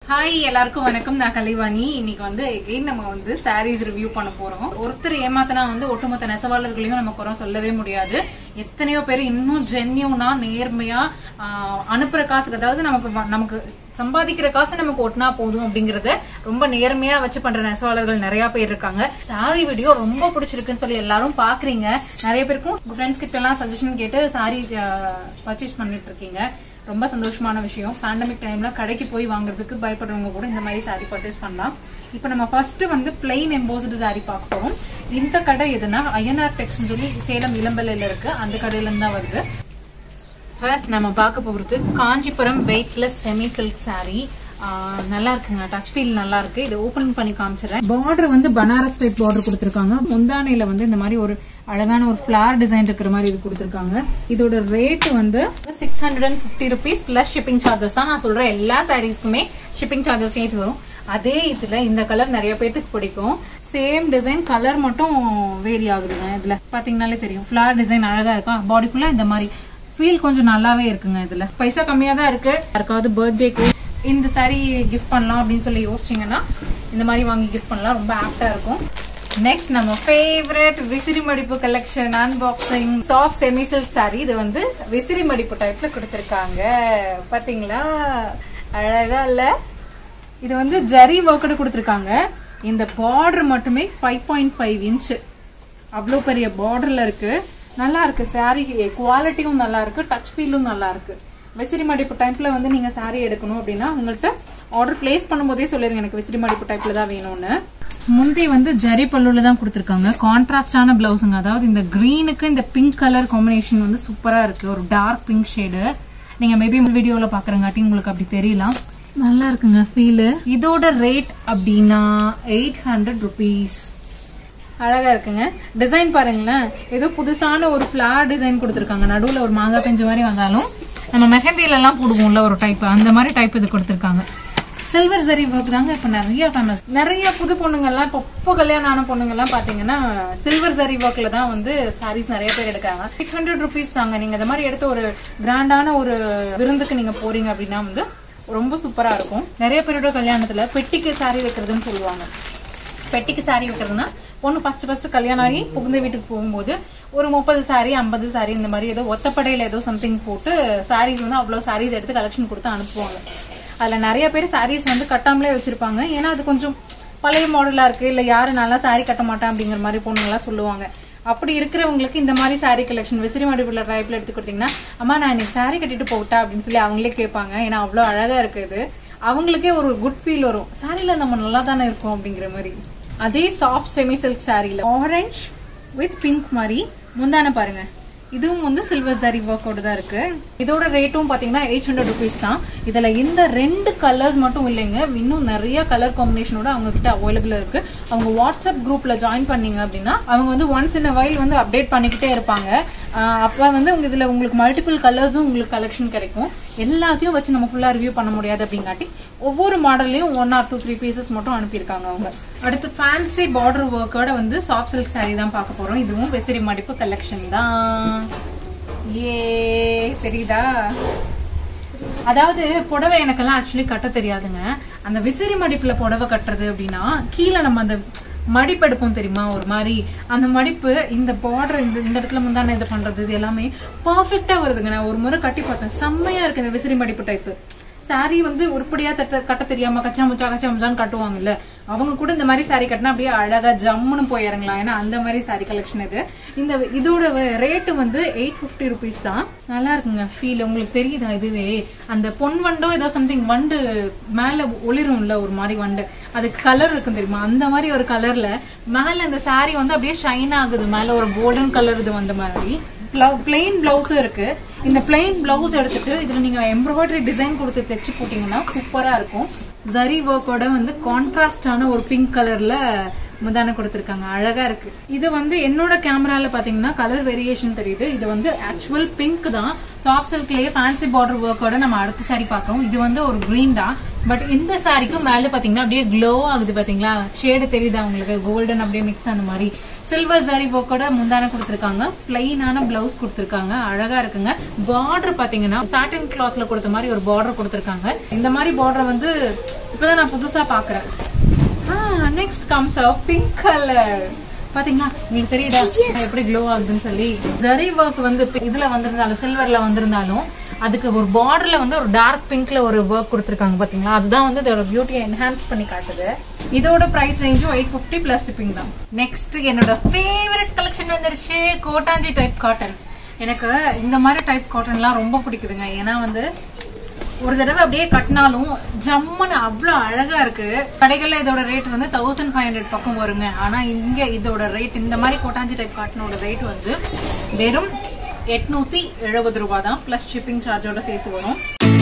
Hi எல்லாருக்கும் வணக்கம் நான் கலைவாணி இன்னைக்கு வந்து எகெயின் நம்ம வந்து சாரீஸ் ரிவ்யூ பண்ண போறோம் ஒருத்தர் ஏமாத்தினா வந்து ஒட்டுமொத்த நெசவாளர்களையும் நம்ம குறை சொல்லவே முடியாது எத்தனையோ பேர் இன்னும் ஜென்யூனா நேர்மையா ஆஹ், அனுப்புற காசுக்கு அதாவது நமக்கு வ- நமக்கு சம்பாதிக்கிற காசு நமக்கு ஒட்டினா போதும் அப்படிங்கறத ரொம்ப நேர்மையா வச்சு பண்ற நெசவாளர்கள் நிறைய பேர் இருக்காங்க சாரி வீடியோ ரொம்ப பிடிச்சிருக்குன்னு சொல்லி எல்லாரும் பாக்குறீங்க நிறைய பேருக்கும் உங்க ஃப்ரெண்ட்ஸ் கிட்ட எல்லாம் சஜஷன் கேட்டு சாரி பர்ச்சேஸ் பண்ணிட்டு இருக்கீங்க ரொம்ப சந்தோஷமான விஷயம் பேண்டமிக் டைம்ல கடைக்கு போய் வாங்குறதுக்கு பயப்படுறவங்க கூட இந்த மாதிரி saree பர்ச்சேஸ் பண்ணலாம் இப்போ நம்ம ஃபர்ஸ்ட் வந்து பிளெயின் எம்போஸ்டு saree பார்க்க போறோம் இந்த கடை எதுனா ஐஎன்ஆர் டெக்ஸ்ட்னு சொல்லி சேலம் இளம்பலையில இருக்கு அந்த கடையில இருந்து தான் வருது ஃபர்ஸ்ட் நம்ம பார்க்க போகிறது Kanchipuram weightless semi silk saree ஆஹ் நல்லா இருக்குங்க டச் ஃபீல் நல்லா இருக்கு இது ஓபன் பண்ணி காமிச்சிடுறேன் பார்டர் வந்து பனாரஸ் டைப் பார்டர் கொடுத்துருக்காங்க முந்தானையில வந்து இந்த மாதிரி ஒரு அழகான ஒரு ஃபிளார் டிசைன் இருக்கிற மாதிரி இது கொடுத்துருக்காங்க இதோட ரேட் வந்து six hundred and fifty rupees plus shipping charges தான் நான் சொல்றேன் எல்லா சாரீஸ்க்குமே ஷிப்பிங் சார்ஜஸ் சேர்த்து வரும் அதே இதுல இந்த கலர் நிறைய பேர்த்துக்கு பிடிக்கும் சேம் டிசைன் கலர் மட்டும் வேரி ஆகுதுங்க இதுல பாத்தீங்கன்னாலே தெரியும் ஃபிளார் டிசைன் அழகா இருக்கும் பாடி ஃபுல்லா இந்த மாதிரி ஃபீல் கொஞ்சம் நல்லாவே இருக்குங்க இதுல பைசா கம்மியா தான் இருக்கு யாருக்காவது பர்த்டேக்கு இந்த saree கிஃப்ட் பண்ணலாம் அப்படின்னு சொல்லி யோசிச்சீங்கன்னா இந்த மாதிரி வாங்கி கிஃப்ட் பண்ணலாம் ரொம்ப ஆப்டா இருக்கும் நெக்ஸ்ட் நம்ம ஃபேவரட் விசிறி மடிப்பு collection unboxing soft semi silk saree இது வந்து விசிறி மடிப்பு டைப்ல கொடுத்துருக்காங்க பாத்தீங்களா அழகா இல்ல இது வந்து ஜரி ஒர்க்கடு கொடுத்துருக்காங்க இந்த பார்டர் மட்டுமே ஃபைவ் பாயிண்ட் ஃபைவ் இன்ச்சு அவ்வளோ பெரிய பார்டர்ல இருக்கு நல்லா இருக்கு saree குவாலிட்டியும் நல்லா இருக்கு டச் ஃபீலும் நல்லா இருக்கு விசிறி மடிப்பு டைப்ல வந்து நீங்க saree எடுக்கணும் அப்படின்னா உங்கள்கிட்ட ஆர்டர் பிளேஸ் பண்ணும்போதே சொல்லிருங்க எனக்கு விசிறி மடிப்பு டைப்ல தான் வேணும்னு முந்தி வந்து ஜரி பல்லுல தான் கொடுத்துருக்காங்க கான்ட்ராஸ்டான பிளவுஸுங்க அதாவது இந்த க்ரீனுக்கு இந்த பிங்க் கலர் காம்பினேஷன் வந்து சூப்பரா இருக்கு ஒரு டார்க் பிங்க் ஷேடு நீங்க மேபி வீடியோல பாக்குறங்காட்டி உங்களுக்கு அப்படி தெரியலாம் நல்லா இருக்குங்க ஃபீலு இதோட ரேட் அப்படின்னா எயிட் ஹண்ட்ரட் ருபீஸ் அழகா இருக்குங்க டிசைன் பாருங்களேன் ஏதோ புதுசான ஒரு ஃபிளார் டிசைன் கொடுத்துருக்காங்க நடுவுல ஒரு மாங்காய் பெஞ்ச மாதிரி வந்தாலும் நம்ம மெஹந்தில எல்லாம் போடுவோம்ல ஒரு டைப் அந்த மாதிரி டைப் இது கொடுத்துருக்காங்க சில்வர் ஜரி ஒர்க் தாங்க இப்போ நிறைய ஃபேமஸ் நிறைய புது பொண்ணுங்கள்லாம் இப்போ இப்போ கல்யாணம் ஆன பொண்ணுங்கள்லாம் பார்த்தீங்கன்னா சில்வர் ஜரி ஒர்க்கில் தான் வந்து சாரீஸ் நிறைய பேர் எடுக்கிறாங்க எயிட் ஹண்ட்ரட் ருபீஸ் தாங்க நீங்கள் இந்த மாதிரி எடுத்து ஒரு கிராண்டான ஒரு விருந்துக்கு நீங்கள் போறீங்க அப்படின்னா வந்து ரொம்ப சூப்பராக இருக்கும் நிறைய பேரோட கல்யாணத்தில் பெட்டிக்கு saree வைக்கிறதுன்னு சொல்லுவாங்க பெட்டிக்கு saree வைக்கிறதுனா பொண்ணு ஃபர்ஸ்ட் ஃபர்ஸ்ட் கல்யாணம் ஆகி புகுந்த வீட்டுக்கு போகும்போது ஒரு முப்பது saree ஐம்பது saree இந்த மாதிரி ஏதோ ஒத்தப்படையில் ஏதோ சம்திங் போட்டு sarees வந்து அவ்வளோ sarees எடுத்து கலெக்ஷன் கொடுத்து அனுப்புவாங்க அதில் நிறைய பேர் sarees வந்து கட்டாமலே வச்சிருப்பாங்க ஏன்னா அது கொஞ்சம் பழைய மாடலாக இருக்குது இல்லை யாரும் நல்லா saree கட்ட மாட்டேன் அப்படிங்கிற மாதிரி பொண்ணுங்களாம் சொல்லுவாங்க அப்படி இருக்கிறவங்களுக்கு இந்த மாதிரி saree கலெக்ஷன் விசிறி மடிப்புள்ள டைப்ல எடுத்து கொடுத்தீங்கன்னா அம்மா நான் இன்னைக்கு saree கட்டிட்டு போகட்டா அப்படின்னு சொல்லி அவங்களே கேட்பாங்க ஏன்னா அவ்வளோ அழகா இருக்குது அவங்களுக்கே ஒரு குட் ஃபீல் வரும் சாரில நம்ம நல்லா தானே இருக்கோம் அப்படிங்கிற மாதிரி அதே சாஃப்ட் செமி சில்க் சாரில ஆரஞ்சு வித் பிங்க் மாதிரி முந்தான பாருங்க இதுவும் வந்து சில்வர் ஜரி ஒர்க்கோட தான் இருக்கு இதோட ரேட்டும் பாத்தீங்கன்னா எயிட் ஹண்ட்ரட் ருபீஸ் தான் இதுல இந்த ரெண்டு கலர்ஸ் மட்டும் இல்லைங்க இன்னும் நிறைய கலர் காம்பினேஷனோட அவங்க கிட்ட அவைலபிள் இருக்கு அவங்க வாட்ஸ்அப் குரூப்ல ஜாயின் பண்ணீங்க அப்படின்னா அவங்க வந்து ஒன்ஸ் இன் வைல் வந்து அப்டேட் பண்ணிக்கிட்டே இருப்பாங்க ஆஹ் அப்ப வந்து உங்க இதுல உங்களுக்கு மல்டிபிள் கலர்ஸும் உங்களுக்கு கலெக்ஷன் கிடைக்கும் எல்லாத்தையும் வச்சு நம்ம ஃபுல்லா ரிவ்யூ பண்ண முடியாது அப்படிங்காட்டி ஒவ்வொரு மாடல்லையும் one or two three pieces மட்டும் அனுப்பியிருக்காங்க அவங்க அடுத்து ஃபேன்சி பார்டர் ஒர்க்கோட வந்து சாஃப்ட் சில்க் saree தான் பார்க்க போறோம் இதுவும் விசிறி மடிப்பு கலெக்ஷன் தான் ஏ தெரியுதா அதாவது புடவை எனக்கெல்லாம் ஆக்சுவலி கட்ட தெரியாதுங்க அந்த விசிறி மடிப்புல புடவை கட்டுறது அப்படின்னா கீழே நம்ம அந்த மடிப்பு எடுப்போம் தெரியுமா ஒரு மாதிரி அந்த மடிப்பு இந்த பார்டர் இந்த இந்த இடத்துல முந்தான இது பண்றது இது எல்லாமே பர்ஃபெக்டா வருதுங்க நான் ஒரு முறை கட்டி பார்த்தேன் செம்மையா இருக்கு இந்த விசிறி மடிப்பு டைப்பு saree வந்து உருப்படியா தட்ட கட்ட தெரியாம கச்சா முச்சா கச்சா முச்சான்னு கட்டுவாங்கல்ல அவங்க கூட இந்த மாதிரி saree கட்டினா அப்படியே அழகா ஜம்முன்னு போய் இறங்கலாம் ஏன்னா அந்த மாதிரி saree கலெக்ஷன் இது இந்த இதோட ரேட்டு வந்து எயிட் ஃபிஃப்டி ருபீஸ் தான் நல்லா இருக்குங்க ஃபீல் உங்களுக்கு தெரியுதா இதுவே அந்த பொன் வண்டோ ஏதோ சம்திங் வண்டு மேல ஒளிரும்ல ஒரு மாதிரி வண்டு அதுக்கு கலர் இருக்கும் தெரியுமா அந்த மாதிரி ஒரு கலர்ல மேல இந்த saree வந்து அப்படியே ஷைன் ஆகுது மேல ஒரு கோல்டன் கலர் இது வந்த மாதிரி பிளெயின் பிளவுஸும் இருக்கு இந்த பிளெயின் பிளவுஸ் எடுத்துட்டு இதுல நீங்க எம்ப்ராய்டரி டிசைன் கொடுத்து தைச்சு போட்டீங்கன்னா சூப்பரா இருக்கும் ஜரி ஒர்க்கோட வந்து கான்ட்ராஸ்டான ஒரு பிங்க் கலர்ல முந்தான கொடுத்துருக்காங்க அழகா இருக்கு இது வந்து என்னோட கேமரால பாத்தீங்கன்னா கலர் வேரியேஷன் தெரியுது இது வந்து ஆக்சுவல் பிங்க் தான் சாஃப்ட் சில்க்லயே ஃபேன்சி பார்டர் ஒர்க்கோட நம்ம அடுத்த சாரி பார்க்கறோம் இது வந்து ஒரு green தான் பட் இந்த சாரிக்கும் மேல பாத்தீங்கன்னா அப்படியே க்ளோ ஆகுது பாத்தீங்களா ஷேடு தெரியுதா உங்களுக்கு கோல்டன் அப்படியே மிக்ஸ் அந்த மாதிரி சில்வர் சாரி ஒர்க்கோட முந்தான கொடுத்துருக்காங்க பிளைனான பிளவுஸ் கொடுத்துருக்காங்க அழகா இருக்குங்க பார்டர் பாத்தீங்கன்னா சாட்டின் கிளாத்ல கொடுத்த மாதிரி ஒரு பார்டர் கொடுத்துருக்காங்க இந்த மாதிரி பார்டர் வந்து இப்பதான் நான் புதுசா பாக்குறேன் next comes up pink colour பாத்தீங்களா உங்களுக்கு தெரியுதா எப்படி க்ளோ ஆகுதுன்னு சொல்லி ஜரி ஒர்க் வந்து இப்ப இதுல வந்திருந்தாலும் சில்வர்ல வந்திருந்தாலும் அதுக்கு ஒரு பார்டர்ல வந்து ஒரு டார்க் பிங்க்ல ஒரு ஒர்க் கொடுத்துருக்காங்க பாத்தீங்களா அதுதான் வந்து இதோட பியூட்டியை என்ஹான்ஸ் பண்ணி காட்டுது இதோட பிரைஸ் ரேஞ்சும் எயிட் ஃபிஃப்டி பிளஸ் ஷிப்பிங் தான் நெக்ஸ்ட் என்னோட ஃபேவரட் கலெக்ஷன் வந்துருச்சு கோட்டாஞ்சி டைப் காட்டன் எனக்கு இந்த மாதிரி டைப் காட்டன்லாம் ரொம்ப பிடிக்குதுங்க ஏன்னா வந்து ஒரு தடவை அப்படியே கட்டினாலும் ஜம்முன்னு அவ்வளோ அழகா இருக்கு கடைகள்ல இதோட ரேட் வந்து தௌசண்ட் ஃபைவ் ஹண்ட்ரட் பக்கம் வருங்க ஆனா இங்க இதோட ரேட் இந்த மாதிரி கோட்டாஞ்சி டைப் காட்டனோட ரேட் வந்து வெறும் எட்நூத்தி எழுபது ரூபாய் தான் பிளஸ் ஷிப்பிங் சார்ஜோட சேர்த்து வரும்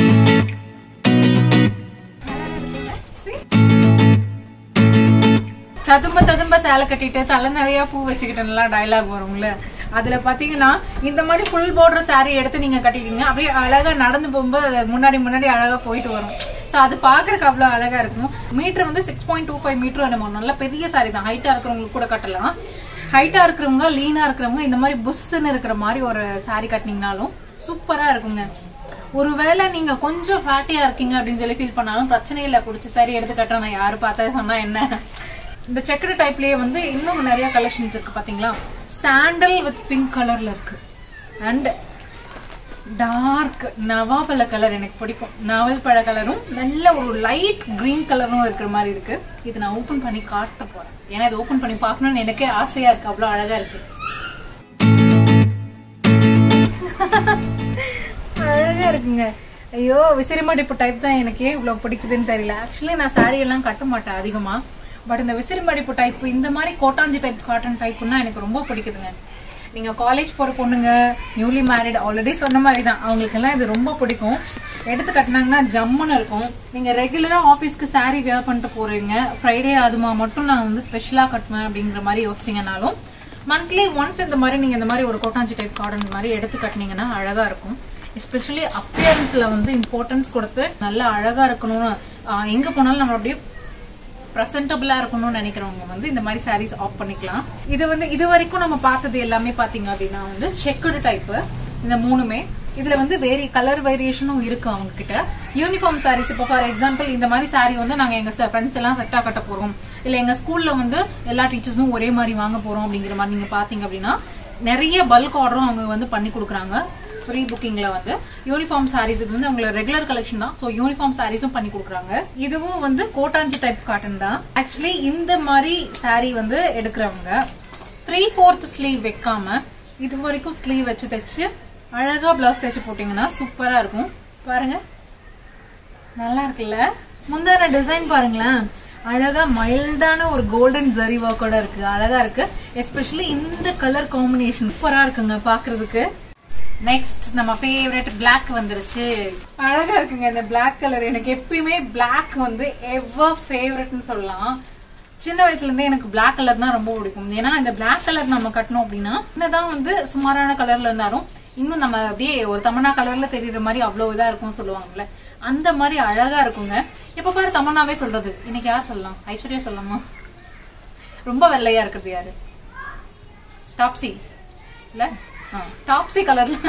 ததும்ப ததும்ப சேலை கட்டிட்டு தலை நிறைய பூ வச்சுக்கிட்டேன்லாம் டயலாக் வரும்ல அதுல பாத்தீங்கன்னா இந்த மாதிரி ஃபுல் border saree எடுத்து நீங்க கட்டிட்டீங்க அப்படியே அழகா நடந்து போகும்போது அது முன்னாடி முன்னாடி அழகா போயிட்டு வரும் ஸோ அது பாக்குறதுக்கு அவ்வளவு அழகா இருக்கும் மீட்டர் வந்து six point two five metre நம்ம நல்ல பெரிய saree தான் ஹைட்டா இருக்கிறவங்களுக்கு கூட கட்டலாம் ஹைட்டா இருக்கிறவங்க லீனா இருக்கிறவங்க இந்த மாதிரி புஷ்ன்னு இருக்கிற மாதிரி ஒரு saree கட்டினீங்கனாலும் சூப்பரா இருக்குங்க ஒருவேளை நீங்க கொஞ்சம் ஃபேட்டியா இருக்கீங்க அப்படின்னு சொல்லி ஃபீல் பண்ணாலும் பிரச்சனை இல்லை பிடிச்ச சாரி எடுத்து கட்டுறேன் நான் யாரு பார்த்தா சொன்னா என்ன இந்த செக்கடு டைப்லயே வந்து இன்னும் நிறைய கலெக்ஷன்ஸ் இருக்கு பாத்தீங்களா சாண்டல் வித் பிங்க் கலர்ல இருக்கு அண்ட் டார்க் நவாப்பழ கலர் எனக்கு பிடிக்கும் நாவல் பழ கலரும் நல்ல ஒரு லைட் green கலரும் இருக்கிற மாதிரி இருக்கு இது நான் ஓபன் பண்ணி காட்ட போறேன் ஏன்னா இது ஓபன் பண்ணி பார்க்கணும்னு எனக்கே ஆசையா இருக்கு அவ்வளவு அழகா இருக்கு அழகா இருக்குங்க ஐயோ விசிறிமடிப்பு டைப் தான் எனக்கு ஏன் இவ்வளவு பிடிக்குதுன்னு தெரியல ஆக்சுவலி நான் saree எல்லாம் கட்ட மாட்டேன் அதிகமா பட் இந்த விசிறிமடிப்பு டைப் இந்த மாதிரி கோட்டாஞ்சி டைப் காட்டன் டைப்புன்னா எனக்கு ரொம்ப பிடிக்குதுங்க நீங்க காலேஜ் போற பொண்ணுங்க நியூலி மேரிட் ஆல்ரெடி சொன்ன மாதிரி தான் அவங்களுக்கெல்லாம் இது ரொம்ப பிடிக்கும் எடுத்து கட்டினாங்கன்னா ஜம்முன்னு இருக்கும் நீங்க ரெகுலரா ஆஃபீஸ்க்கு saree வியர் பண்ணிட்டு போறீங்க ஃப்ரைடே அதுமா மட்டும் நான் வந்து ஸ்பெஷலா கட்டுவேன் அப்படிங்கிற மாதிரி யோசிச்சீங்கனாலும் மந்த்லி ஒன்ஸ் இந்த மாதிரி நீங்க இந்த மாதிரி ஒரு கோட்டாஞ்சி டைப் கார்டன் மாதிரி எடுத்து கட்டினீங்கன்னா அழகா இருக்கும் எஸ்பெஷலி அப்பியரன்ஸ்ல வந்து இம்பார்ட்டன்ஸ் கொடுத்து நல்லா அழகா இருக்கணும்னு ஆஹ் எங்க போனாலும் நம்ம அப்படியே ப்ரெசன்டபிளா இருக்கணும்னு நினைக்கிறவங்க வந்து இந்த மாதிரி சாரீஸ் ஆஃப் பண்ணிக்கலாம் இது வந்து இது வரைக்கும் நம்ம பார்த்தது எல்லாமே பாத்தீங்க அப்படின்னா வந்து செக்குடு டைப்பு இந்த மூணுமே இதுல வந்து வேரி கலர் வேரியேஷனும் இருக்கு அவங்க கிட்ட யூனிஃபார்ம் சாரீஸ் இப்போ ஃபார் எக்ஸாம்பிள் இந்த மாதிரி saree வந்து நாங்க எங்க ஃப்ரெண்ட்ஸ் எல்லாம் செட்டா கட்ட போறோம் இல்ல எங்க ஸ்கூல்ல வந்து எல்லா டீச்சர்ஸும் ஒரே மாதிரி வாங்க போறோம் அப்படிங்கிற மாதிரி நீங்க பாத்தீங்க அப்படின்னா நிறைய பல்க் ஆர்டரும் அவங்க வந்து பண்ணி கொடுக்குறாங்க ப்ரீ புக்கிங்ல வந்து யூனிஃபார்ம் சாரீஸ் இது வந்து அவங்களோட ரெகுலர் கலெக்ஷன் தான் ஸோ யூனிஃபார்ம் சாரீஸும் பண்ணி கொடுக்குறாங்க இதுவும் வந்து கோட்டாஞ்சி டைப் காட்டன் தான் ஆக்சுவலி இந்த மாதிரி saree வந்து எடுக்கிறவங்க த்ரீ ஃபோர்த் ஸ்லீவ் வைக்காம இது வரைக்கும் ஸ்லீவ் வச்சு தைச்சு அழகா பிளவுஸ் தைச்சு போட்டிங்கன்னா சூப்பரா இருக்கும் பாருங்க நல்லா இருக்குல்ல முந்தான டிசைன் பாருங்களேன் அழகா மைல்டான ஒரு கோல்டன் ஜரி ஒர்க்கோட இருக்கு அழகா இருக்கு எஸ்பெஷலி இந்த கலர் காம்பினேஷன் சூப்பரா இருக்குங்க பாக்குறதுக்கு நெக்ஸ்ட் நம்ம ஃபேவரட் Black வந்துருச்சு அழகா இருக்குங்க இந்த Black கலர் எனக்கு எப்பயுமே Black வந்து எவர் ஃபேவரட்னு சொல்லலாம் சின்ன வயசுல இருந்தே எனக்கு Black கலர் தான் ரொம்ப பிடிக்கும் ஏன்னா இந்த Black கலர் நம்ம கட்டணும் அப்படின்னா என்னதான் வந்து சுமாரான கலர்ல இருந்தாலும் இன்னும் நம்ம அப்படியே ஒரு தமன்னா கலர்ல தெரியுற மாதிரி அவ்வளவு இதா இருக்கும்னு சொல்லுவாங்கல்ல அந்த மாதிரி அழகா இருக்குங்க எப்ப பாரு தமன்னாவே சொல்றது இன்னைக்கு யார் சொல்லலாம் ஐஸ்வர்யா சொல்லலாமா ரொம்ப வெள்ளையா இருக்கிறது யாரு டாப்ஸி இல்ல டாப்ஸி கலர்ல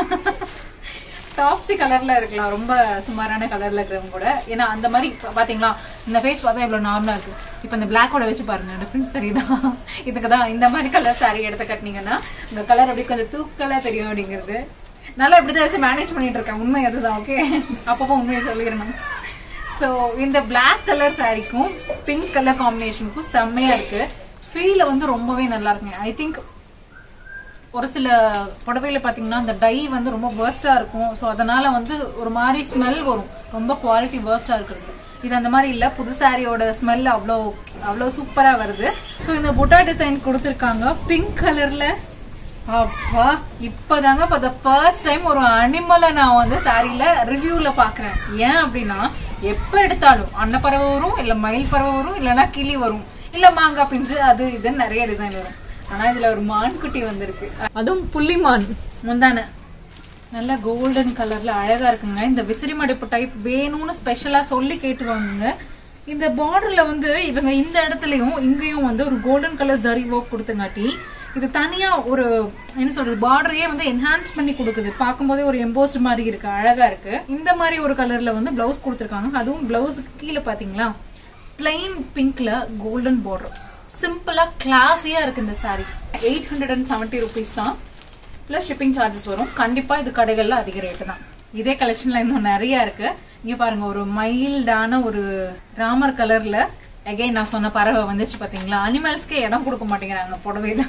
டாப்ஸி கலர்ல இருக்கலாம் ரொம்ப சுமாரான கலர்ல இருக்கிறவங்க கூட ஏன்னா அந்த மாதிரி பா- பாத்தீங்களா இந்த ஃபேஸ் பார்த்தா இவ்வளவு நார்மலா இருக்கு இப்போ இந்த பிளாக்கோட வச்சு பாருங்க டிஃபரன்ஸ் தெரியுதா இதுக்கு தான் இந்த மாதிரி கலர் saree எடுத்து கட்டினீங்கன்னா இந்த கலர் அப்படியே கொஞ்சம் தூக்கலா தெரியும் அப்படிங்கிறது நல்லா இப்படி தான் வச்சு மேனேஜ் பண்ணிட்டு இருக்கேன் உண்மை அதுதான் ஓகே அப்பப்போ உண்மையை சொல்லிடணும் ஸோ இந்த Black கலர் சாரிக்கும் பிங்க் கலர் காம்பினேஷனுக்கும் செம்மையா இருக்கு ஃபீல வந்து ரொம்பவே நல்லா இருக்குங்க ஐ திங்க் ஒரு சில புடவையில பாத்தீங்கன்னா அந்த டை வந்து ரொம்ப வேர்ஸ்டா இருக்கும் ஸோ அதனால வந்து ஒரு மாதிரி ஸ்மெல் வரும் ரொம்ப குவாலிட்டி வேர்ஸ்டா இருக்கிறது இது அந்த மாதிரி இல்ல புது சாரியோட ஸ்மெல் அவ்வளோ அவ்வளோ சூப்பரா வருது ஸோ இந்த புட்டா டிசைன் கொடுத்துருக்காங்க பிங்க் கலர்ல அப்பா இப்பதாங்க ஃபார் த ஃபர்ஸ்ட் டைம் ஒரு அனிமலை நான் வந்து சாரியில ரிவ்யூல பாக்குறேன் ஏன் அப்படின்னா எப்ப எடுத்தாலும் அன்னப்பறவை வரும் இல்ல மயில் பறவை வரும் இல்லைன்னா கிளி வரும் இல்ல மாங்காய் பிஞ்சு அது இதுன்னு நிறைய டிசைன் வரும் ஆனா இதுல ஒரு மான் குட்டி வந்திருக்கு அதுவும் புள்ளிமான் முந்தான நல்ல கோல்டன் கலர்ல அழகா இருக்குங்க இந்த விசிறி மடிப்பு டைப் வேணும்னு ஸ்பெஷலா சொல்லி கேட்டு வாங்குங்க இந்த பார்டர்ல வந்து இவங்க இந்த இடத்துலயும் இங்கேயும் வந்து ஒரு கோல்டன் கலர் ஜரி ஒர்க் கொடுத்தங்காட்டி இது தனியா ஒரு என்ன சொல்றது பார்டரையே வந்து என்ஹான்ஸ் பண்ணி கொடுக்குது பார்க்கும்போதே ஒரு எம்போஸ்ட் மாதிரி இருக்கு அழகா இருக்கு இந்த மாதிரி ஒரு கலர்ல வந்து பிளவுஸ் கொடுத்துருக்காங்க அதுவும் பிளவுஸுக்கு கீழே பாத்தீங்களா பிளைன் பிங்க்ல கோல்டன் பார்டர் சிம்பிளா கிளாஸியா இருக்கு இந்த saree eight hundred and seventy rupees தான் ப்ளஸ் ஷிப்பிங் சார்ஜஸ் வரும் கண்டிப்பா இது கடைகள்ல அதிக ரேட்டு தான் இதே கலெக்ஷன்ல இன்னும் நிறைய இருக்கு இங்க பாருங்க ஒரு மைல்டான ஒரு ராமர் கலர்ல அகைன் நான் சொன்ன பறவை வந்துச்சு பாத்தீங்களா அனிமல்ஸ்க்கே இடம் கொடுக்க மாட்டேங்கிறாங்க புடவையில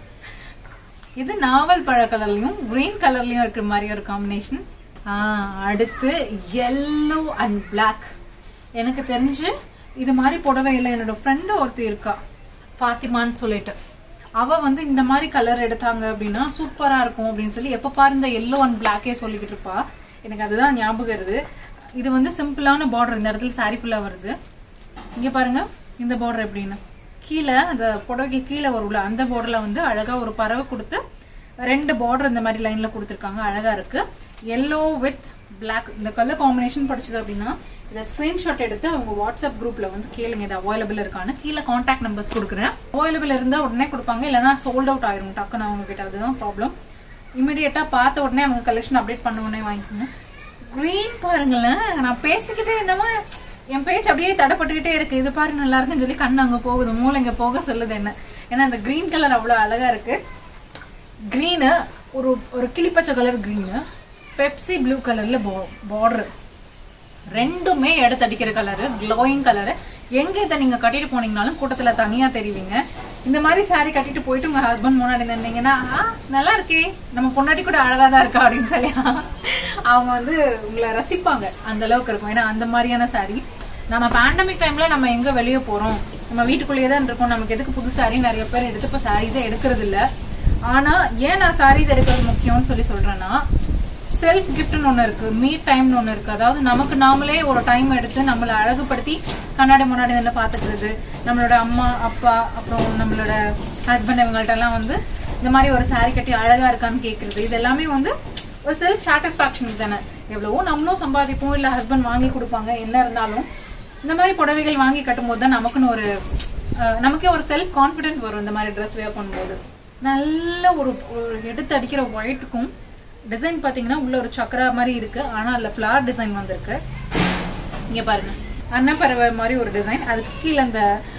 இது நாவல் பழ கலர்லயும் கிரீன் கலர்லயும் இருக்கிற மாதிரி ஒரு காம்பினேஷன் அடுத்து எல்லோ அண்ட் பிளாக் எனக்கு தெரிஞ்சு இது மாதிரி புடவையில என்னோட ஃப்ரெண்டு ஒருத்தி இருக்கா ஃபாத்திமான்னு சொல்லிட்டு அவ வந்து இந்த மாதிரி கலர் எடுத்தாங்க அப்படின்னா சூப்பரா இருக்கும் அப்படின்னு சொல்லி எப்ப பாரு இந்த எல்லோ அண்ட் பிளாக்கே சொல்லிக்கிட்டு இருப்பா எனக்கு அதுதான் ஞாபகம் வருது இது வந்து சிம்பிளான பார்டர் இந்த இடத்துல saree ஃபுல்லா வருது இங்க பாருங்க இந்த பார்டர் எப்படின்னு கீழே அந்த புடவைக்கு கீழே வரும்ல அந்த பார்டர்ல வந்து அழகா ஒரு பறவை கொடுத்து ரெண்டு பார்டர் இந்த மாதிரி லைன்ல கொடுத்துருக்காங்க அழகா இருக்கு எல்லோ வித் Black இந்த கலர் காம்பினேஷன் படிச்சது அப்படின்னா இதை ஸ்கிரீன்ஷாட் எடுத்து அவங்க வாட்ஸ்அப் குரூப்ல வந்து கேளுங்க இது அவைலபிள் இருக்கான்னு கீழே காண்டாக்ட் நம்பர்ஸ் கொடுக்குறேன் அவைலபிள் இருந்தா உடனே கொடுப்பாங்க இல்லைன்னா சோல்ட் அவுட் ஆயிரும் டக்குன்னு அவங்க கிட்ட அதுதான் ப்ராப்ளம் இமிடியேட்டா பார்த்த உடனே அவங்க கலெக்ஷன் அப்டேட் பண்ண உடனே வாங்கிக்கோங்க க்ரீன் பாருங்களேன் நான் பேசிக்கிட்டே என்னமோ என் பேச்சு அப்படியே தடப்பட்டுக்கிட்டே இருக்கு இது பாரு நல்லா இருக்குன்னு சொல்லி கண்ணு அங்க போகுது மூளை இங்க போக சொல்லுது என்ன ஏன்னா அந்த க்ரீன் கலர் அவ்வளவு அழகா இருக்கு க்ரீனு ஒரு ஒரு கிளிப்பச்சை கலர் க்ரீனு பெப்சி ப்ளூ கலர்ல பார்டர் ரெண்டுமே எடுத்தடிக்கிற கலரு க்ளோயிங் கலரு எங்க இதை நீங்க கட்டிட்டு போனீங்கனாலும் கூட்டத்துல தனியா தெரிவிங்க இந்த மாதிரி saree கட்டிட்டு போயிட்டு உங்க ஹஸ்பண்ட் முன்னாடி நின்னீங்கன்னா "ஆ, நல்லா இருக்கே நம்ம பொண்டாட்டி கூட அழகா தான் இருக்கா அப்படின்னு சொல்லி அவங்க வந்து உங்களை ரசிப்பாங்க அந்த அளவுக்கு இருக்கும் ஏன்னா அந்த மாதிரியான saree நம்ம பேண்டமிக் டைம்ல நம்ம எங்க வெளியே போறோம் நம்ம வீட்டுக்குள்ளேயே தான் இருக்கோம் நமக்கு எதுக்கு புது saree நிறைய பேர் எடுத்து இப்போ சாரீஸே எடுக்கிறது இல்ல ஆனா ஏன் நான் சாரீஸ் எடுக்கிறது முக்கியம்னு சொல்லி சொல்றேன்னா செல்ஃப் கிஃப்ட்னு ஒன்று இருக்கு மீட் டைம்னு ஒன்று இருக்கு அதாவது நமக்கு நாமளே ஒரு டைம் எடுத்து நம்மளை அழகுபடுத்தி கண்ணாடி முன்னாடி நின்று பார்த்துக்கிறது நம்மளோட அம்மா அப்பா அப்புறம் நம்மளோட ஹஸ்பண்ட் இவங்கள்ட்ட எல்லாம் வந்து இந்த மாதிரி ஒரு saree கட்டி அழகா இருக்கான்னு கேட்கறது இது எல்லாமே வந்து ஒரு செல்ஃப் சாட்டிஸ்ஃபேக்ஷன் தானே எவ்வளவோ நம்மளும் சம்பாதிப்போம் இல்லை ஹஸ்பண்ட் வாங்கி கொடுப்பாங்க என்ன இருந்தாலும் இந்த மாதிரி புடவைகள் வாங்கி கட்டும்போது தான் நமக்குன்னு ஒரு அஹ், நமக்கே ஒரு செல்ஃப் கான்ஃபிடென்ட் வரும் இந்த மாதிரி ட்ரெஸ் வேர் பண்ணும்போது நல்ல ஒரு ஒரு எடுத்து அடிக்கிற ஒயிட்டுக்கும் டிசைன் பார்த்தீங்கன்னா உள்ள ஒரு சக்கரா மாதிரி இருக்கு ஆனா அதுல ஃப்ளார் டிசைன் வந்திருக்கு இங்க பாருங்க அன்னப்பறவை மாதிரி ஒரு டிசைன் அதுக்கு கீழே அந்த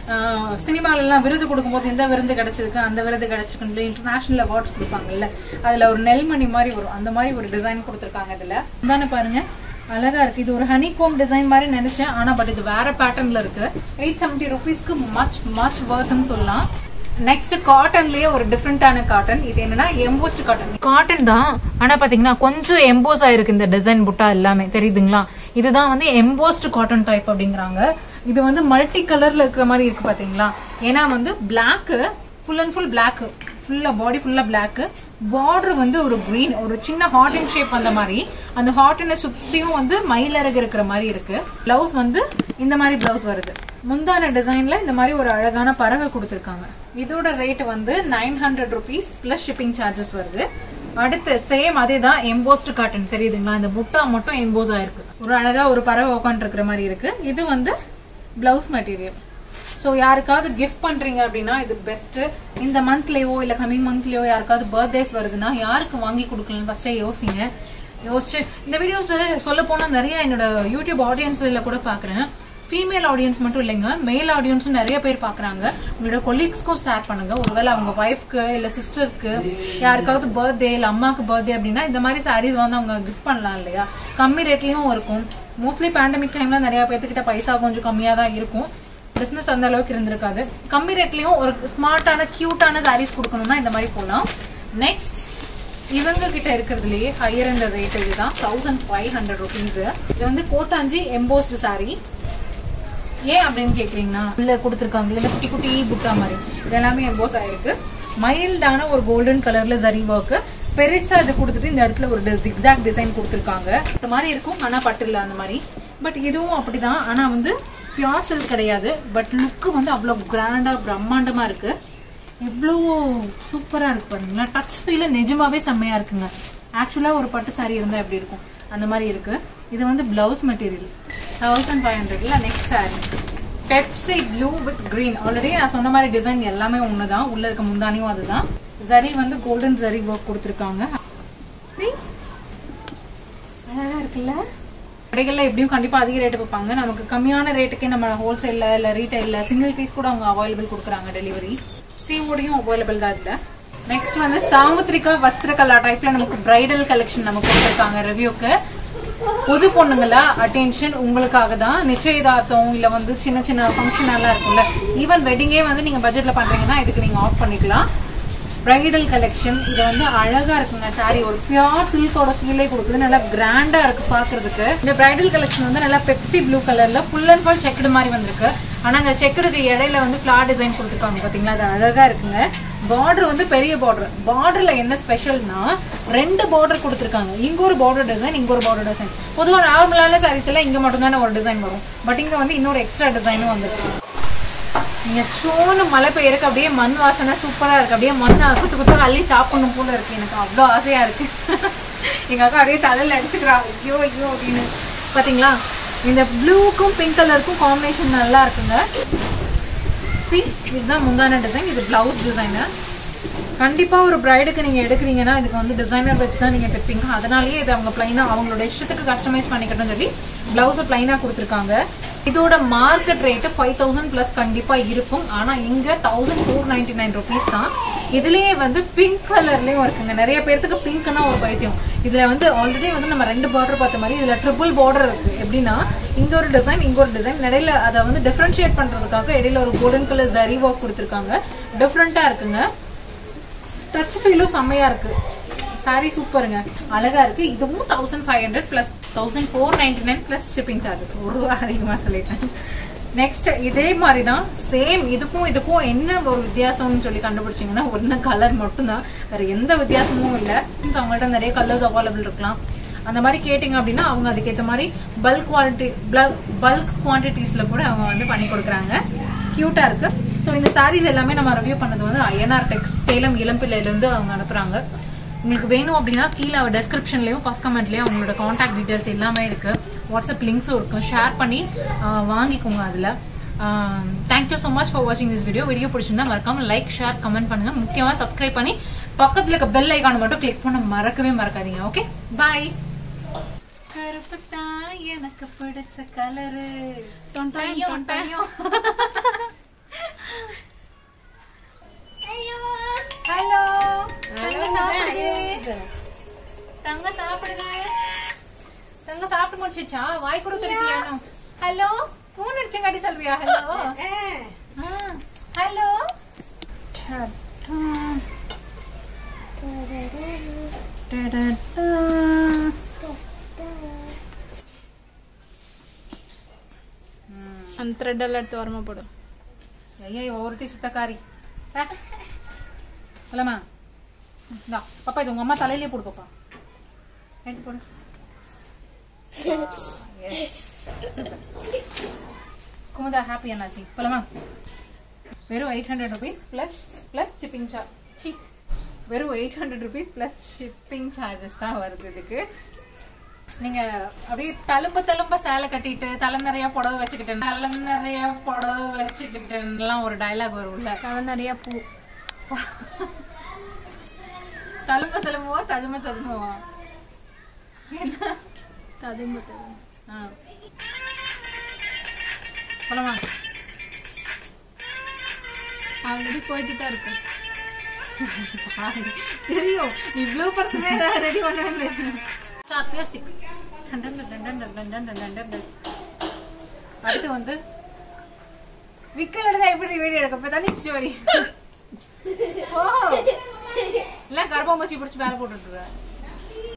சினிமால எல்லாம் விருது கொடுக்கும்போது இந்த விருது கிடைச்சிருக்கு அந்த விருது கிடைச்சிருக்கு இன்டர்நேஷனல் அவார்ட்ஸ் கொடுப்பாங்கல்ல அதுல ஒரு நெல்மணி மாதிரி வரும் அந்த மாதிரி ஒரு டிசைன் கொடுத்துருக்காங்க இதுல தானே பாருங்க அழகா இருக்கு இது ஒரு ஹனி கோம் டிசைன் மாதிரி நினைச்சேன் ஆனா பட் இது வேற பேட்டர்ன்ல இருக்கு எயிட் செவன்ட்டி ருபீஸ்க்கு மச் மச் வர்த்னு சொல்லலாம் நெக்ஸ்ட் காட்டன்லயே ஒரு டிஃப்ரெண்டான காட்டன் இது என்னன்னா எம்போஸ்ட் காட்டன் காட்டன் தான் ஆனா பாத்தீங்கன்னா கொஞ்சம் எம்போஸ் ஆயிருக்கு இந்த டிசைன் புட்டா எல்லாமே தெரியுதுங்களா இதுதான் வந்து எம்போஸ்ட் காட்டன் டைப் அப்படிங்கிறாங்க இது வந்து மல்டி கலர்ல இருக்கிற மாதிரி இருக்கு பாத்தீங்களா ஏன்னா வந்து Black full and full Black ஃபுல்லா பாடி ஃபுல்லா Black பார்டர் வந்து ஒரு green ஒரு சின்ன ஹாட் அண்ட் ஷேப் அந்த மாதிரி அந்த ஹாட் அண்ட் சுத்தியும் வந்து மயிலரகு இருக்கிற மாதிரி இருக்கு பிளவுஸ் வந்து இந்த மாதிரி பிளவுஸ் வருது முந்தான டிசைன்ல இந்த மாதிரி ஒரு அழகான பறவை கொடுத்துருக்காங்க இதோட ரேட் வந்து nine hundred rupees plus shipping charges வருது அடுத்து சேம் அதே தான் எம்போஸ்ட் காட்டன் தெரியுதுங்களா இந்த புட்டா மட்டும் எம்போஸ் ஆயிருக்கு ஒரு அழகா ஒரு பறவை உட்காந்துருக்கிற மாதிரி இருக்கு இது வந்து பிளவுஸ் மெட்டீரியல் ஸோ யாருக்காவது கிஃப்ட் பண்றீங்க அப்படின்னா இது பெஸ்ட் இந்த மந்த்லயோ இல்ல கமிங் மந்த்லயோ யாருக்காவது பர்த்டேஸ் வருதுன்னா யாருக்கு வாங்கி கொடுக்கலன்னு ஃபர்ஸ்டே யோசிங்க யோசிச்சு இந்த வீடியோஸ் சொல்ல போனா நிறைய என்னோட யூடியூப் ஆடியன்ஸ்ல கூட பாக்குறேன் ஃபீமேல் ஆடியன்ஸ் மட்டும் இல்லைங்க மேல் ஆடியன்ஸும் நிறைய பேர் பார்க்குறாங்க உங்களோட கொலீக்ஸ்க்கும் ஷேர் பண்ணுங்க ஒருவேளை அவங்க ஒய்ஃப்க்கு இல்லை சிஸ்டர்ஸ்க்கு யாருக்காவது பர்த்டே இல்லை அம்மாவுக்கு பர்த்டே அப்படின்னா இந்த மாதிரி சாரீஸ் வந்து அவங்க கிஃப்ட் பண்ணலாம் இல்லையா கம்மி ரேட்லேயும் இருக்கும் மோஸ்ட்லி பேண்டமிக் டைம்ல நிறைய பேர்த்துக்கிட்ட பைசா கொஞ்சம் கம்மியாக தான் இருக்கும் பிஸ்னஸ் அந்த அளவுக்கு இருந்திருக்காது கம்மி ரேட்லேயும் ஒரு ஸ்மார்ட்டான க்யூட்டான சாரீஸ் கொடுக்கணும்னா இந்த மாதிரி போகலாம் நெக்ஸ்ட் இவங்க கிட்ட இருக்கிறதுலயே ஹையர் அண்ட் ரேட் இதுதான் தௌசண்ட் ஃபைவ் ஹண்ட்ரட் ருபீஸ் இது வந்து கோட்டாஞ்சி எம்போஸ்டு saree ஏன் அப்படின்னு கேக்குறீங்கன்னா உள்ள கொடுத்துருக்காங்க இல்ல குட்டி குட்டி புட்டா மாதிரி இது எல்லாமே எம்போஸ் ஆயிருக்கு மைல்டான ஒரு கோல்டன் கலர்ல ஜரி ஒர்க் பெருசா இது கொடுத்துட்டு இந்த இடத்துல ஒரு ஜிக்ஸாக் டிசைன் கொடுத்துருக்காங்க இந்த மாதிரி இருக்கும் ஆனா பட்டு இல்ல அந்த மாதிரி பட் இதுவும் அப்படிதான் ஆனா வந்து பியூர் சில்க் கிடையாது பட் லுக்கு வந்து அவ்வளோ கிராண்டாக பிரம்மாண்டமாக இருக்கு எவ்வளோ சூப்பராக இருக்கு பாருங்களேன் டச் ஃபீல நிஜமாவே செம்மையாக இருக்குங்க ஆக்சுவலாக ஒரு பட்டு saree இருந்தால் எப்படி இருக்கும் அந்த மாதிரி இருக்கு இது வந்து பிளவுஸ் மெட்டீரியல் தௌசண்ட் ஃபைவ் ஹண்ட்ரட்ல next saree Pepsi blue with green already நான் சொன்ன மாதிரி டிசைன் எல்லாமே ஒன்று தான் உள்ளே இருக்க முந்தானியும் அதுதான் ஜரி வந்து கோல்டன் ஜரி ஒர்க் கொடுத்துருக்காங்க See? அழகா இருக்குல்ல கடைகளில் எப்படியும் கண்டிப்பாக அதிக ரேட்டு வைப்பாங்க நமக்கு கம்மியான ரேட்டுக்கே நம்ம ஹோல்சேலில் இல்லை ரீட்டைலில் சிங்கிள் பீஸ் கூட அவங்க அவைலபிள் கொடுக்குறாங்க டெலிவரி சீமுடியும் அவைலபிள் தான் இதில் நெக்ஸ்ட் வந்து சாமுத்ரிகா வஸ்திரகலா டைப்பில் நமக்கு பிரைடல் கலெக்ஷன் நமக்கு கொடுத்துருக்காங்க ரிவ்யூக்கு புது பொண்ணுங்களா அட்டென்ஷன் உங்களுக்காக தான் நிச்சயதார்த்தம் இல்லை வந்து சின்ன சின்ன ஃபங்க்ஷன் எல்லாம் இருக்கும்ல ஈவன் வெட்டிங்கே வந்து நீங்கள் பட்ஜெட்டில் பண்ணுறீங்கன்னா இதுக்கு நீங்கள் ஆஃப் பண்ணிக்கலாம் பிரைடல் கலெக்ஷன் இது வந்து அழகா இருக்குங்க saree ஒரு பியூர் சில்கோட ஃபீலே கொடுக்குது நல்லா கிராண்டா இருக்கு பாக்குறதுக்கு இந்த பிரைடல் கலெக்ஷன் வந்து நல்லா பெப்சி ப்ளூ கலர்ல ஃபுல் அண்ட் ஃபுல் செக்குடு மாதிரி வந்திருக்கு ஆனா அந்த செக்குடுக்கு இடையில வந்து ஃபிளார் டிசைன் கொடுத்துருக்காங்க பாத்தீங்களா அது அழகா இருக்குங்க பார்டர் வந்து பெரிய பார்டர் பார்டர்ல என்ன ஸ்பெஷல்னா ரெண்டு பார்டர் கொடுத்துருக்காங்க இங்க ஒரு பார்டர் டிசைன் இங்க ஒரு பார்டர் டிசைன் பொதுவா நார்மலான சாரீஸ் எல்லாம் இங்க மட்டும் தானே ஒரு டிசைன் வரும் பட் இங்க வந்து இன்னொரு எக்ஸ்ட்ரா டிசைனும் வந்துருக்கு நீங்க சோனு மழை பெய்யறதுக்கு அப்படியே மண் வாசனை சூப்பரா இருக்கு அப்படியே மண் குத்து குத்து அள்ளி சாப்பிடணும் போல இருக்கு எனக்கு அவ்வளோ ஆசையா இருக்கு எங்க அக்கா அப்படியே தலையில அடிச்சுக்கிறா ஐயோ ஐயோ அப்படின்னு பாத்தீங்களா இந்த ப்ளூக்கும் பிங்க் கலருக்கும் காம்பினேஷன் நல்லா இருக்குங்க சி இதுதான் முந்தான டிசைன் இது பிளவுஸ் டிசைனு கண்டிப்பா ஒரு பிரைடுக்கு நீங்க எடுக்கிறீங்கன்னா இதுக்கு வந்து டிசைனர் வச்சு தான் நீங்க தைப்பீங்க அதனாலேயே இது அவங்க பிளைனா அவங்களோட இஷ்டத்துக்கு கஸ்டமைஸ் பண்ணிக்கட்டும் சொல்லி பிளவுஸை பிளைனா கொடுத்துருக்காங்க இதோட market rate five thousand plus கண்டிப்பா இருக்கும் ஆனா இங்க thousand four ninety nine rupees தான் இதுலயே வந்து பிங்க் கலர்லயும் இருக்குங்க நிறைய பேர்த்துக்கு பிங்க்னா ஒரு பைத்தியம் இதுல வந்து ஆல்ரெடி வந்து நம்ம ரெண்டு பார்டர் பார்த்த மாதிரி இதுல ட்ரிபிள் பார்டர் இருக்கு எப்படின்னா இங்க ஒரு டிசைன் இங்க ஒரு டிசைன் இடையில அதை வந்து டிஃபரன்ஷியேட் பண்றதுக்காக இடையில ஒரு கோல்டன் கலர் ஜரி ஒர்க் கொடுத்துருக்காங்க டிஃப்ரெண்டா இருக்குங்க டச் ஃபீலும் செம்மையா இருக்கு சாரி சூப்பருங்க அழகா இருக்கு இதுவும் thousand five hundred plus thousand four ninety nine plus shipping charges ஒரு ரூபா அதிகமாக சொல்லிட்டேன் நெக்ஸ்ட் இதே மாதிரி தான் சேம் இதுக்கும் இதுக்கும் என்ன ஒரு வித்தியாசம்னு சொல்லி கண்டுபிடிச்சிங்கன்னா ஒன்று கலர் மட்டும்தான் வேற எந்த வித்தியாசமும் இல்லை அவங்கள்ட்ட நிறைய கலர்ஸ் அவைலபிள் இருக்கலாம் அந்த மாதிரி கேட்டிங்க அப்படின்னா அவங்க அதுக்கேற்ற மாதிரி பல்க் குவாலிட்டி பல்க் குவான்டிட்டிஸில் கூட அவங்க வந்து பண்ணி கொடுக்குறாங்க க்யூட்டாக இருக்கு ஸோ இந்த சாரீஸ் எல்லாமே நம்ம ரிவ்யூ பண்ணது வந்து ஐஎன்ஆர் டெக்ஸ் சேலம் இளம்பிள்ளையிலேருந்து அவங்க அனுப்புகிறாங்க உங்களுக்கு வேணும் அப்படின்னா கீழே டெஸ்கிரிப்ஷன்லேயும் ஃபஸ்ட் கமெண்ட்லேயும் அவங்களோட காண்டாக்ட் டீட்டெயில்ஸ் எல்லாமே இருக்குது வாட்ஸ்அப் லிங்க்ஸும் இருக்கும் ஷேர் பண்ணி ஆஹ், வாங்கிக்கோங்க அதில் தேங்க்யூ ஸோ மச் ஃபார் வாட்சிங் திஸ் வீடியோ வீடியோ பிடிச்சிருந்தா மறக்காம லைக் ஷேர் கமெண்ட் பண்ணுங்க முக்கியமாக சப்ஸ்கிரைப் பண்ணி பக்கத்தில் இருக்க பெல் ஐக்கானை மட்டும் கிளிக் பண்ண மறக்கவே மறக்காதீங்க ஓகே பாய் கருப்பு தான் எனக்கு பிடிச்ச கலரு டொண்டையும் டொண்டையும் ஹலோ தங்க சாப்பிடுது தங்க சாப்பிடுது தங்க சாப்பிட்டு முடிச்சிச்சா வாய் கூட கிடைக்கல ஹலோ போன் அடிச்சங்காட்டி சொல்வியா ஹலோ ஹலோ அந்த த்ரெட் எல்லாம் எடுத்து வரமா போடு ஐயா ஒருத்தி சுத்தக்காரி சொல்லமா இந்தா பாப்பா இது உங்க அம்மா தலையிலே போடு பாப்பா எடுத்து போடு குமுதா ஹாப்பி என்னாச்சு போலாமா வெறும் eight hundred rupees plus plus shipping charge சி வெறும் eight hundred rupees plus shipping charges தான் வருது இதுக்கு நீங்க அப்படியே தழும்ப தழும்ப சேலை கட்டிட்டு தலை நிறைய புடவை வச்சுக்கிட்டேன் தலை நிறைய புடவை வச்சுக்கிட்டேன்லாம் ஒரு டயலாக் வரும்ல தலை நிறைய பூ தழும்ப தழும்புவா தழும்ப தழும்புவா என்ன ததும்பு ததும்பு ஆ போலாமா ஆல்ரெடி போயிட்டு தான் இருக்கு தெரியும் இவ்ளோ பர்சனே ரெடி பண்ண ஸ்டார்ட் மியூசிக் அடுத்து வந்து விக்கல் எடுத்தா எப்படி வீடியோ எடுக்க இப்போ தண்ணி பிடிச்சி ஓ இல்ல கர்ப்பம் வச்சு பிடிச்சி மேலே போட்டுட்டுருவேன்